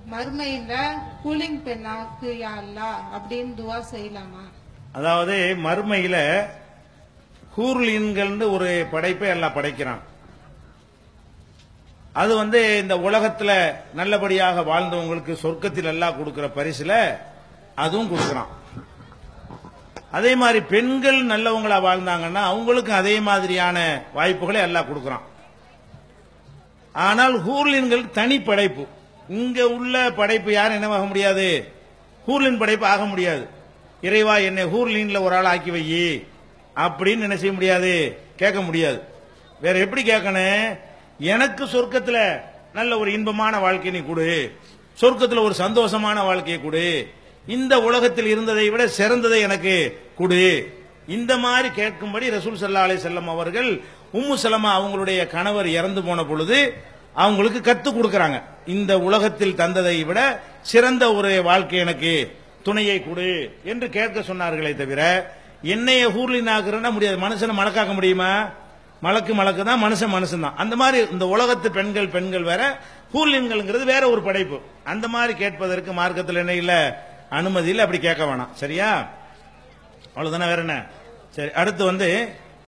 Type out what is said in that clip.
மறுமையில கூலிங் பெண்ணாக்கு யா அல்லாஹ் அப்படின்னு துவா செய்யலாமா அதாவது மறுமையில ஹூர்லீன்கள்னு ஒரு படைப்பை எல்லாம் படைக்கிறான் அது வந்து இந்த உலகத்துல நல்லபடியாக வாழ்ந்தவங்களுக்கு சொர்க்கத்தில் எல்லாம் கொடுக்கிற பரிசுல அதுவும் கொடுக்கறான் அதே மாதிரி பெண்கள் நல்லவங்களா வாழ்ந்தாங்கன்னா அவங்களுக்கும் அதே மாதிரியான வாய்ப்புகளை எல்லாம் கொடுக்கறான் ஆனால் ஹூர்லின்கள் தனி படைப்பு இங்க உள்ள படைப்பு யாரும் என்னவாக முடியாது ஹூர்லின் படைப்பு ஆக முடியாது இறைவா என்னை ஹூர்லின்ல ஒரு ஆள் ஆக்கி வை அப்படின்னு என்ன செய்ய முடியாது கேட்க முடியாது வேற எப்படி கேட்கணும் எனக்கு சொர்க்கத்துல நல்ல ஒரு இன்பமான வாழ்க்கை நீ கொடு சொர்க்கத்துல ஒரு சந்தோஷமான வாழ்க்கையை கொடு இந்த உலகத்தில் இருந்ததை விட சிறந்ததை எனக்கு கொடு இந்த மாதிரி கேட்கும்படி ரசூல் சல்லா அலை செல்லம் அவர்கள் உம்மு சலமா அவங்களுடைய கணவர் இறந்து போன பொழுது அவங்களுக்கு கத்து கொடுக்கறாங்க இந்த உலகத்தில் தந்ததை விட சிறந்த ஒரு வாழ்க்கை எனக்கு துணையை கொடு என்று கேட்க சொன்னார்களே தவிர என்னைய ஹூர்லின் ஆக்குறேன்னா முடியாது மனுஷனை மலக்காக்க முடியுமா மலக்கு மலக்கு தான் மனுஷன் மனுஷன் தான் அந்த மாதிரி இந்த உலகத்து பெண்கள் பெண்கள் வேற ஹூர்லின்கள்ங்கிறது வேற ஒரு படைப்பு அந்த மாதிரி கேட்பதற்கு மார்க்கத்தில் என்ன இல்ல அனுமதி இல்லை அப்படி கேட்க வேணாம் சரியா அவ்வளவுதானே வேற என்ன சரி அடுத்து வந்து